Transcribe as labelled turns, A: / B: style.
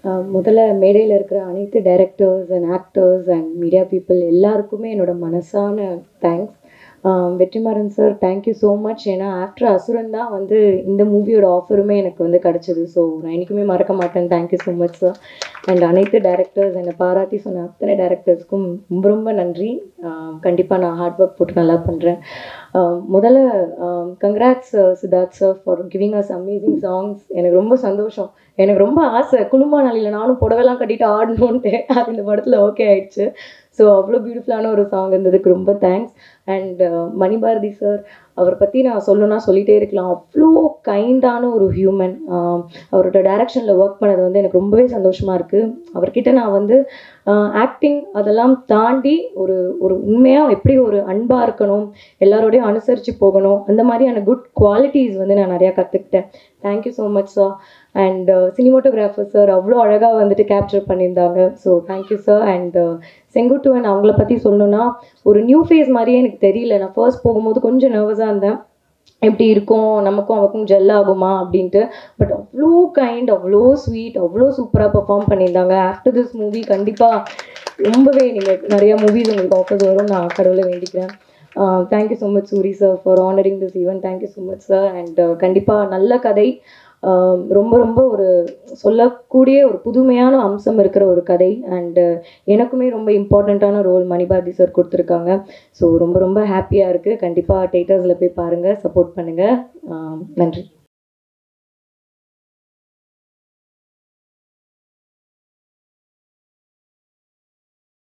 A: ஆஹ் முதல்ல மேடையில் இருக்கிற அனைத்து directors and actors and media people எல்லாருக்குமே என்னோட மனசான thanks Vetrimaaran sir thank you so much ஏன்னா ஆஃப்டர் அசுரன் தான் வந்து இந்த மூவியோட ஆஃபருமே எனக்கு வந்து கிடச்சிது ஸோ நான் என்றைக்குமே மறக்க மாட்டேன் thank you so much sir and அனைத்து டைரக்டர்ஸ் என்னை பாராட்டி சொன்ன அத்தனை டைரக்டர்ஸ்க்கும் ரொம்ப ரொம்ப நன்றி கண்டிப்பாக நான் ஹார்ட் ஒர்க் போட்டு நல்லா பண்ணுறேன் முதல்ல congrats Siddharth sir for giving us amazing songs எனக்கு ரொம்ப சந்தோஷம் எனக்கு ரொம்ப ஆசை குழுமா நாளில் நானும் புடவைலாம் கட்டிட்டு ஆடணுன்ட்டு அது இந்த படத்தில் ஓகே ஆயிடுச்சு ஸோ அவ்வளோ பியூட்டிஃபுல்லான ஒரு சாங் இருந்ததுக்கு ரொம்ப தேங்க்ஸ் அண்ட் மணிபாரதி சார் அவரை பற்றி நான் சொல்லணும்னா சொல்லிகிட்டே இருக்கலாம் அவ்வளோ கைண்டான ஒரு ஹியூமன் அவரோட டைரக்ஷனில் ஒர்க் பண்ணது வந்து எனக்கு ரொம்பவே சந்தோஷமாக இருக்குது அவர்கிட்ட நான் வந்து ஆக்டிங் அதெல்லாம் தாண்டி ஒரு ஒரு உண்மையாக எப்படி ஒரு அன்பாக இருக்கணும் எல்லாரோடையும் அனுசரித்து போகணும் அந்த மாதிரியான குட் குவாலிட்டிஸ் வந்து நான் நிறையா கற்றுக்கிட்டேன் thank you so much sir and cinematographer sir அவ்வளோ அழகாக வந்துட்டு கேப்சர் பண்ணியிருந்தாங்க so thank you sir and Senguttuvan அவங்கள பற்றி சொல்லணும்னா ஒரு நியூ ஃபேஸ் மாதிரியே எனக்கு தெரியல நான் ஃபர்ஸ்ட் போகும்போது கொஞ்சம் நர்வஸாக இருந்தேன் எப்படி இருக்கும் நமக்கும் அவருக்கும் ஜெல் ஆகுமா அப்படின்ட்டு பட் அவ்வளோ கைண்ட் அவ்வளோ ஸ்வீட் அவ்வளோ சூப்பராக பெர்ஃபார்ம் பண்ணியிருந்தாங்க ஆஃப்டர் திஸ் மூவி கண்டிப்பாக ரொம்பவே நீங்கள் நிறைய மூவிஸ் உங்களுக்கு ஆஃபர்ஸ் வரும் நான் கடவுளை வேண்டிக்கிறேன் thank you so much Soori sir for honouring this event thank you so much sir and கண்டிப்பாக நல்ல கதை ரொம்ப ரொம்ப ஒரு சொல்லக்கூடிய ஒரு புதுமையான அம்சம் இருக்கிற ஒரு கதை அண்டு எனக்குமே ரொம்ப இம்பார்ட்டண்ட்டான ரோல் மணிபாரதி சார் கொடுத்துருக்காங்க ஸோ ரொம்ப ரொம்ப ஹாப்பியாக இருக்குது கண்டிப்பாக தேட்டர்ஸில் போய் பாருங்கள் சப்போர்ட் பண்ணுங்கள் நன்றி